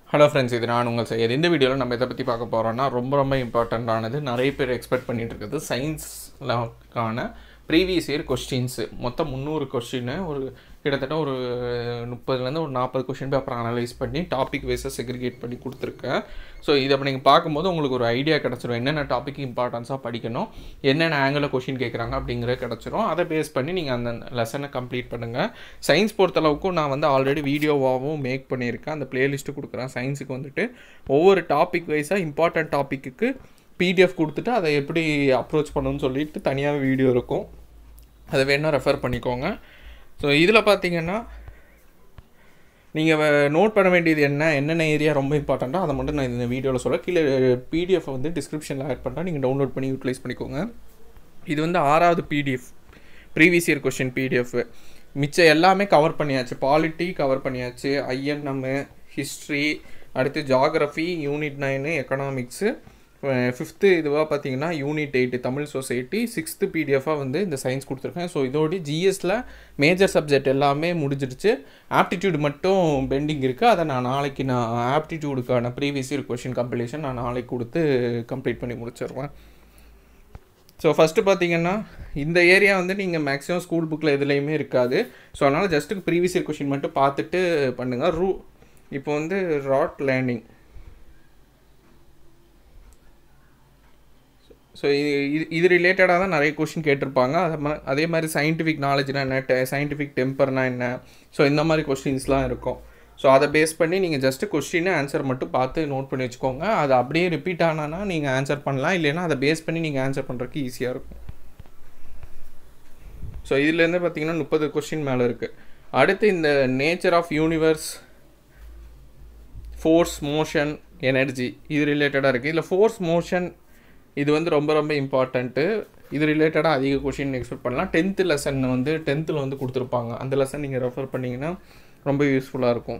hello friends இது நான் உங்கள் செய்யது இந்த வீடியோவில் நம்ம இதை பற்றி பார்க்க போகிறோம்னா ரொம்ப ரொம்ப இம்பார்ட்டண்ட்டானது நிறைய பேர் எக்ஸ்பெக்ட் பண்ணிட்டு இருக்குது சயின்ஸ்லான ப்ரீவியஸ் இயர் கொஸ்டின்ஸு மொத்தம் முந்நூறு கொஸ்டின் ஒரு கிட்டத்தட்ட ஒரு முப்பதுலேருந்து ஒரு நாற்பது கொஸ்டின் பேப்பர் அனலைஸ் பண்ணி டாபிக் வைஸாக செக்ரிகேட் பண்ணி கொடுத்துருக்கேன் ஸோ இதை இப்போ நீங்கள் பார்க்கும்போது உங்களுக்கு ஒரு ஐடியா கிடச்சிரும் என்னென்ன டாபிக் இம்பார்ட்டன்ஸாக படிக்கணும் என்னென்ன ஆங்கிளில் கொஷின் கேட்குறாங்க அப்படிங்கிறது கிடச்சிரும் அதை பேஸ் பண்ணி நீங்கள் அந்த லெசனை கம்ப்ளீட் பண்ணுங்கள் சயின்ஸ் பொறுத்தளவுக்கும் நான் வந்து ஆல்ரெடி வீடியோவாகவும் மேக் பண்ணியிருக்கேன் அந்த பிளேலிஸ்ட்டு கொடுக்குறேன் சயின்ஸுக்கு வந்துட்டு ஒவ்வொரு டாபிக் வைஸாக இம்பார்ட்டன்ட் டாப்பிக்கு பிடிஎஃப் கொடுத்துட்டு அதை எப்படி அப்ரோச் பண்ணணும்னு சொல்லிட்டு தனியாக வீடியோ இருக்கும் அதை வேணால் ரெஃபர் பண்ணிக்கோங்க ஸோ இதில் பார்த்தீங்கன்னா நீங்கள் நோட் பண்ண வேண்டியது என்ன என்னென்ன ஏரியா ரொம்ப இம்பார்ட்டண்ட்டோ அதை மட்டும் நான் இந்த வீடியோவில் சொல்ல கீழே பிடிஎஃப் வந்து டிஸ்கிரிப்ஷனில் ஆட் பண்ணுறேன் நீங்கள் டவுன்லோட் பண்ணி யூட்டிலைஸ் பண்ணிக்கோங்க இது வந்து ஆறாவது PDF previous year question PDF மிச்சம் எல்லாமே கவர் பண்ணியாச்சு பாலிட்டி கவர் பண்ணியாச்சு ஐஎன்எம்மு ஹிஸ்ட்ரி அடுத்து geography unit nine economics fifth இதுவாக பார்த்தீங்கன்னா unit eight Tamil society sixth பிடிஎஃபாக வந்து இந்த சயின்ஸ் கொடுத்துருக்கேன் ஸோ இதோடு ஜிஎஸ்ல மேஜர் சப்ஜெக்ட் எல்லாமே முடிஞ்சிடுச்சு ஆப்டிடியூட் மட்டும் பெண்டிங் இருக்குது அதை நான் நாளைக்கு நான் ஆப்டிடியூடுக்கான ப்ரீவியஸ் இயர் கொஷின் கம்பெலிஷன் நான் நாளைக்கு கொடுத்து கம்ப்ளீட் பண்ணி முடிச்சிடுவேன் ஸோ ஃபஸ்ட்டு பார்த்தீங்கன்னா இந்த ஏரியா வந்து நீங்கள் மேக்ஸிமம் ஸ்கூல் புக்கில் எதுலேயுமே இருக்காது ஸோ அதனால் ஜஸ்ட்டு ப்ரீவியஸ் இயர் கொஷின் மட்டும் பார்த்துட்டு பண்ணுங்கள் ரூ இப்போ வந்து ராட் லேர்னிங் ஸோ இது இது ரிலேட்டடாக தான் நிறைய கொஷின் கேட்டிருப்பாங்க அதை மா அதே மாதிரி சயின்டிஃபிக் நாலேஜ்னா என்ன டெ சயின்டிஃபிக் டெம்பர்னா என்ன ஸோ இந்த மாதிரி கொஸ்டின்ஸ்லாம் இருக்கும் ஸோ அதை பேஸ் பண்ணி நீங்கள் ஜஸ்ட்டு கொஸ்டின் ஆன்சர் மட்டும் பார்த்து நோட் பண்ணி வச்சுக்கோங்க அது அப்படியே ரிப்பீட் ஆனானா நீங்கள் ஆன்சர் பண்ணலாம் இல்லைன்னா அதை பேஸ் பண்ணி நீங்கள் ஆன்சர் பண்ணுறதுக்கு ஈஸியாக இருக்கும் ஸோ இதுலேருந்து பார்த்தீங்கன்னா முப்பது கொஸ்டின் மேலே இருக்குது அடுத்து இந்த nature of universe force motion energy இது ரிலேட்டடாக இருக்குது இதில் ஃபோர்ஸ் மோஷன் இது வந்து ரொம்ப ரொம்ப இம்பார்ட்டண்ட்டு இது ரிலேட்டடாக அதிக கொஷின் எக்ஸ்பெக்ட் பண்ணலாம் டென்த்து லெசன் வந்து டென்த்தில் வந்து கொடுத்துருப்பாங்க அந்த லெசன் நீங்கள் ரெஃபர் பண்ணிங்கன்னா ரொம்ப யூஸ்ஃபுல்லாக இருக்கும்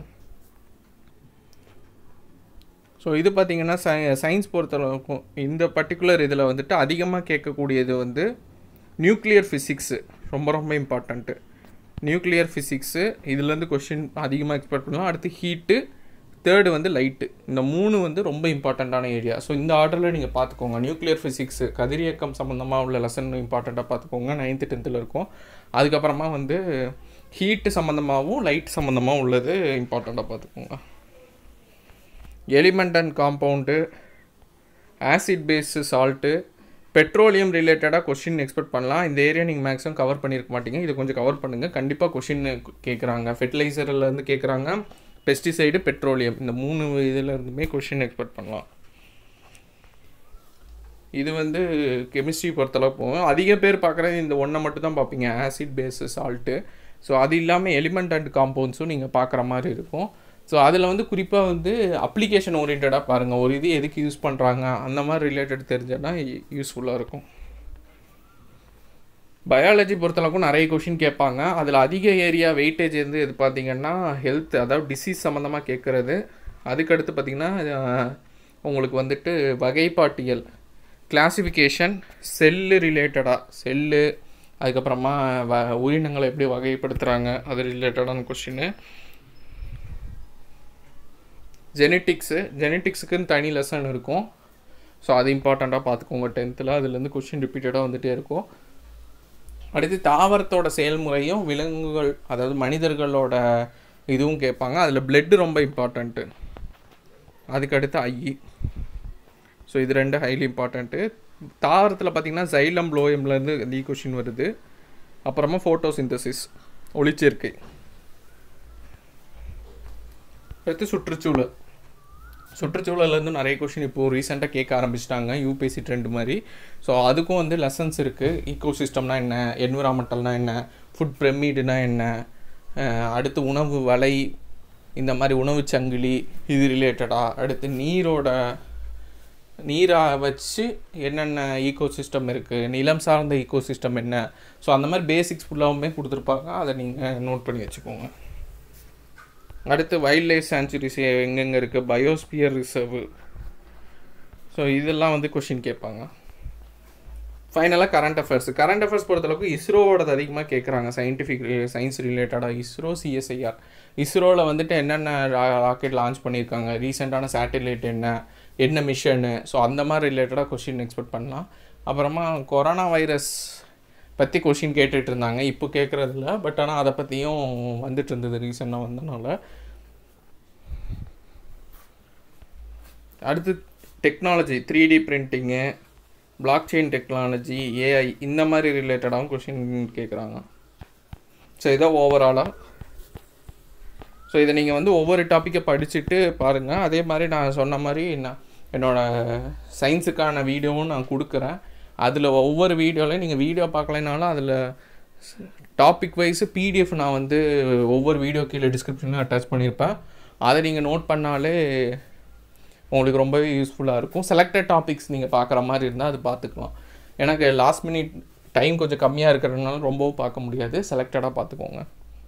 ஸோ இது பார்த்தீங்கன்னா சை சயின்ஸ் பொறுத்தளவுக்கும் இந்த பர்டிகுலர் இதில் வந்துட்டு அதிகமாக கேட்கக்கூடியது வந்து நியூக்ளியர் ஃபிசிக்ஸு ரொம்ப ரொம்ப இம்பார்ட்டண்ட்டு நியூக்ளியர் ஃபிசிக்ஸு இதுலேருந்து கொஷின் அதிகமாக எக்ஸ்பெக்ட் பண்ணலாம் அடுத்து ஹீட்டு தேர்டு வந்து லைட்டு இந்த மூணு வந்து ரொம்ப இம்பார்ட்டண்ட்டான ஏரியா ஸோ இந்த ஆர்டரில் நீங்கள் பார்த்துக்கோங்க நியூக்ளியர் ஃபிசிக்ஸு கதிரியக்கம் சம்மந்தமாக உள்ள லெசன் இம்பார்ட்டண்ட்டாக பார்த்துக்கோங்க நைன்த்து டென்த்தில் இருக்கும் அதுக்கப்புறமா வந்து ஹீட்டு சம்மந்தமாகவும் லைட் சம்மந்தமாக உள்ளது இம்பார்ட்டண்ட்டாக பார்த்துக்கோங்க element and compound acid base salt petroleum ரிலேட்டடாக கொஷின் எக்ஸ்பெக்ட் பண்ணலாம் இந்த ஏரியா நீங்கள் மேக்ஸிமம் கவர் பண்ணியிருக்க மாட்டீங்க இது கொஞ்சம் கவர் பண்ணுங்கள் கண்டிப்பாக கொஷின் கேட்குறாங்க ஃபெர்டிலைசர்லேருந்து கேட்குறாங்க பெஸ்டிசைடு பெட்ரோலியம் இந்த மூணு இதில் இருந்துமே கொஷின் எக்ஸ்பெக்ட் பண்ணலாம் இது வந்து கெமிஸ்ட்ரி பொறுத்தளவு போகும் அதிக பேர் பார்க்குறது இந்த ஒன்றை மட்டும் தான் பார்ப்பீங்க ஆசிட் பேஸு சால்ட்டு ஸோ அது இல்லாமல் எலிமெண்ட் அண்ட் காம்பவுண்ட்ஸும் நீங்கள் பார்க்குற மாதிரி இருக்கும் ஸோ அதில் வந்து குறிப்பாக வந்து அப்ளிகேஷன் ஓரியன்டாக பாருங்கள் ஒரு இது எதுக்கு யூஸ் பண்ணுறாங்க அந்த மாதிரி ரிலேட்டட் தெரிஞ்சனா யூஸ்ஃபுல்லாக இருக்கும் பயாலஜி பொறுத்தளவுக்கும் நிறைய கொஷின் கேட்பாங்க அதில் அதிக ஏரியா வெயிட்டேஜ் வந்து எது பார்த்தீங்கன்னா ஹெல்த் அதாவது டிசீஸ் சம்மந்தமாக கேட்குறது அதுக்கடுத்து பார்த்திங்கன்னா உங்களுக்கு வந்துட்டு வகைப்பாட்டியல் கிளாசிஃபிகேஷன் செல்லு ரிலேட்டடாக செல்லு அதுக்கப்புறமா வ உயிரினங்களை எப்படி வகைப்படுத்துகிறாங்க அது ரிலேட்டடான கொஷின்னு ஜெனட்டிக்ஸு ஜெனட்டிக்ஸுக்குன்னு தனி லெசன் இருக்கும் ஸோ அது இம்பார்ட்டண்ட்டாக பார்த்துக்கோங்க டென்த்தில் அதுலேருந்து கொஷின் ரிப்பீட்டடாக வந்துகிட்டே இருக்கும் அடுத்து தாவரத்தோட செயல்முறையும் விலங்குகள் அதாவது மனிதர்களோட இதுவும் கேட்பாங்க அதில் பிளட்டு ரொம்ப இம்பார்ட்டண்ட்டு அதுக்கடுத்து ஐஇ ஸோ இது ரெண்டு ஹைலி இம்பார்ட்டண்ட்டு தாவரத்தில் பார்த்திங்கன்னா ஜைலம் ப்ளோயம்லேருந்து தி கொஷின் வருது அப்புறமா ஃபோட்டோ சிந்தசிஸ் ஒளிச்சேர்க்கை அடுத்து சுற்றுச்சூழல் சுற்றுச்சூழலேருந்து நிறைய கொஷின் இப்போது ரீசெண்டாக கேட்க ஆரம்பிச்சிட்டாங்க யூபிஎஸ்சி ட்ரெண்ட் மாதிரி ஸோ அதுக்கும் வந்து லெசன்ஸ் இருக்குது ஈக்கோ சிஸ்டம்னா என்ன என்விரான்மெண்டல்னா என்ன ஃபுட் பிரமிடுனா என்ன அடுத்து உணவு வலை இந்த மாதிரி உணவு சங்கிலி இது ரிலேட்டடாக அடுத்து நீரோட நீரை வச்சு என்னென்ன ஈக்கோ சிஸ்டம் இருக்குது நிலம் சார்ந்த ஈக்கோ சிஸ்டம் என்ன ஸோ அந்த மாதிரி பேசிக்ஸ் ஃபுல்லாகவுமே கொடுத்துருப்பாங்க அதை நீங்கள் நோட் பண்ணி வச்சுக்கோங்க அடுத்து வைல்ட் லைஃப் சான்ச்சுரிஸ் எங்கெங்கே இருக்குது பயோஸ்பியர் ரிசர்வு ஸோ இதெல்லாம் வந்து கொஷின் கேட்பாங்க ஃபைனலாக கரண்ட் அஃபேர்ஸ் கரண்ட் அஃபேர்ஸ் பொறுத்தளவுக்கு இஸ்ரோவோடது அதிகமாக கேட்குறாங்க சயின்டிஃபிக் சயின்ஸ் ரிலேட்டடாக இஸ்ரோ சிஎஸ்ஐஆர் இஸ்ரோவில் வந்துட்டு என்னென்ன ராக்கெட் லான்ச் பண்ணியிருக்காங்க ரீசெண்டான சேட்டலைட் என்ன என்ன மிஷனு ஸோ அந்த மாதிரி ரிலேட்டடாக கொஷின் எக்ஸ்பெக்ட் பண்ணலாம் அப்புறமா கொரோனா வைரஸ் பற்றி கொஷின் கேட்டுட்டு இருந்தாங்க இப்போ கேட்குறதில்ல பட் ஆனால் அதை பற்றியும் வந்துட்டு இருந்தது ரீசெண்டாக வந்தனால அடுத்து technology three D printing block chain technology AI இந்த மாதிரி ரிலேட்டடாகவும் கொஷின் கேட்குறாங்க ஸோ இதான் ஓவராலாக ஸோ இதை நீங்கள் வந்து ஒவ்வொரு டாப்பிக்கை படிச்சுட்டு பாருங்கள் அதே மாதிரி நான் சொன்ன மாதிரி நான் என்னோடய சயின்ஸுக்கான வீடியோவும் நான் கொடுக்குறேன் அதில் ஒவ்வொரு வீடியோலையும் நீங்கள் வீடியோ பார்க்கலைனாலும் அதில் டாபிக் வைஸ் பிடிஎஃப் நான் வந்து ஒவ்வொரு வீடியோ கீழே டிஸ்கிரிப்ஷனில் அட்டாச் பண்ணியிருப்பேன் அதை நீங்கள் நோட் பண்ணாலே உங்களுக்கு ரொம்பவே யூஸ்ஃபுல்லாக இருக்கும் செலக்டட் டாபிக்ஸ் நீங்கள் பார்க்குற மாதிரி இருந்தால் அது பார்த்துக்கலாம் எனக்கு லாஸ்ட் மினிட் டைம் கொஞ்சம் கம்மியாக இருக்கிறதுனால ரொம்பவும் பார்க்க முடியாது செலக்டடாக பார்த்துக்கோங்க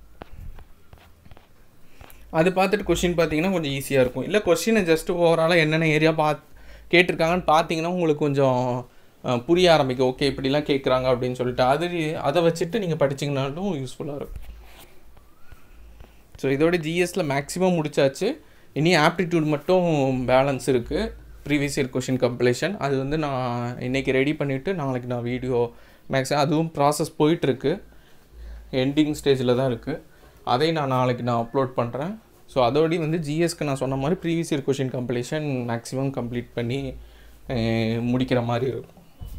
அது பார்த்துட்டு கொஷின் பார்த்தீங்கன்னா கொஞ்சம் ஈஸியாக இருக்கும் இல்லை கொஷினை ஜஸ்ட் ஓவராலாக என்னென்ன ஏரியா பார்த்து கேட்டிருக்காங்கன்னு பார்த்தீங்கன்னா உங்களுக்கு கொஞ்சம் புரிய ஆரம்பிக்கும் ஓகே இப்படிலாம் கேட்குறாங்க அப்படின்னு சொல்லிட்டு அது அதை வச்சுட்டு நீங்கள் படிச்சிங்கனாலும் யூஸ்ஃபுல்லாக இருக்கும் ஸோ இதோட ஜிஎஸ்சில் மேக்ஸிமம் முடிச்சாச்சு இனி ஆப்டிடியூட் மட்டும் பேலன்ஸ் இருக்குது ப்ரீவியஸ் இயர் கொஷின் கம்ப்ளீஷன் அது வந்து நான் இன்றைக்கி ரெடி பண்ணிவிட்டு நாளைக்கு நான் வீடியோ மேக்ஸிமம் அதுவும் ப்ராசஸ் போயிட்டுருக்கு எண்டிங் ஸ்டேஜில் தான் இருக்குது அதை நான் நாளைக்கு நான் அப்லோட் பண்ணுறேன் ஸோ அதோடய வந்து ஜிஎஸ்க்கு நான் சொன்ன மாதிரி previous year question compilation maximum complete பண்ணி முடிக்கிற மாதிரி இருக்கும்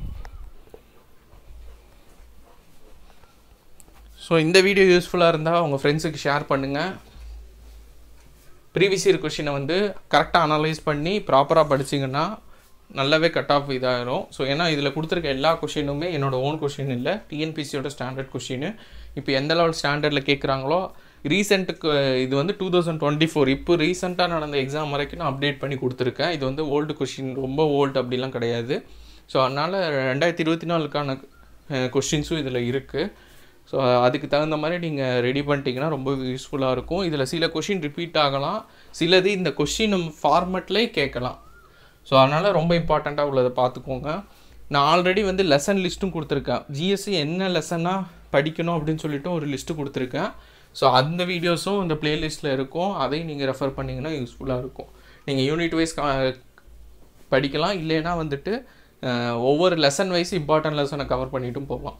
ஸோ இந்த வீடியோ யூஸ்ஃபுல்லாக இருந்தால் உங்கள் ஃப்ரெண்ட்ஸுக்கு ஷேர் பண்ணுங்கள் ப்ரீவியஸ் இயர் கொஷினை வந்து கரெக்டாக அனலைஸ் பண்ணி ப்ராப்பராக படிச்சிங்கன்னா நல்லாவே கட் ஆஃப் இதாகிடும் ஸோ ஏன்னா இதில் கொடுத்துருக்க எல்லா கொஷினுமே என்னோடய ஓன் கொஷின் இல்லை டிஎன்பிசியோட ஸ்டாண்டர்ட் கொஷின் இப்போ எந்த லெவல் ஸ்டாண்டர்டில் கேட்குறாங்களோ ரீசெண்ட்டுக்கு இது வந்து டூ தௌசண்ட் டுவெண்ட்டி ஃபோர் இப்போ ரீசெண்டாக நடந்த எக்ஸாம் வரைக்கும் நான் அப்டேட் பண்ணி கொடுத்துருக்கேன் இது வந்து ஓல்டு கொஷின் ரொம்ப ஓல்டு அப்படிலாம் கிடையாது ஸோ அதனால் ரெண்டாயிரத்தி இருபத்தி நாலுக்கான கொஷின்ஸும் இதில் இருக்குது ஸோ அதுக்கு தகுந்த மாதிரி நீங்கள் ரெடி பண்ணிட்டீங்கன்னா ரொம்ப யூஸ்ஃபுல்லாக இருக்கும் இதில் சில கொஷின் ரிப்பீட் ஆகலாம் சிலது இந்த கொஷின் ஃபார்மெட்லேயே கேட்கலாம் ஸோ அதனால் ரொம்ப இம்பார்ட்டண்ட்டாக உள்ளதை பார்த்துக்கோங்க நான் ஆல்ரெடி வந்து லெசன் லிஸ்ட்டும் கொடுத்துருக்கேன் ஜிஎஸ்சி என்ன லெசனாக படிக்கணும் அப்படின்னு சொல்லிட்டு ஒரு லிஸ்ட்டு கொடுத்துருக்கேன் ஸோ அந்த வீடியோஸும் இந்த பிளேலிஸ்ட்டில் இருக்கும் அதையும் நீங்கள் ரெஃபர் பண்ணிங்கன்னா யூஸ்ஃபுல்லாக இருக்கும் நீங்கள் யூனிட் வைஸ் படிக்கலாம் இல்லைன்னா வந்துட்டு ஒவ்வொரு லெசன் வைஸ் இம்பார்ட்டன்ட் லெசனை கவர் பண்ணிட்டும் போகலாம்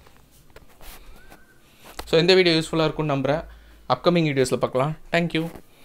ஸோ இந்த வீடியோ யூஸ்ஃபுல்லாக இருக்கும்னு நம்புகிறேன் அப்கமிங் வீடியோஸில் பார்க்கலாம் தேங்க்யூ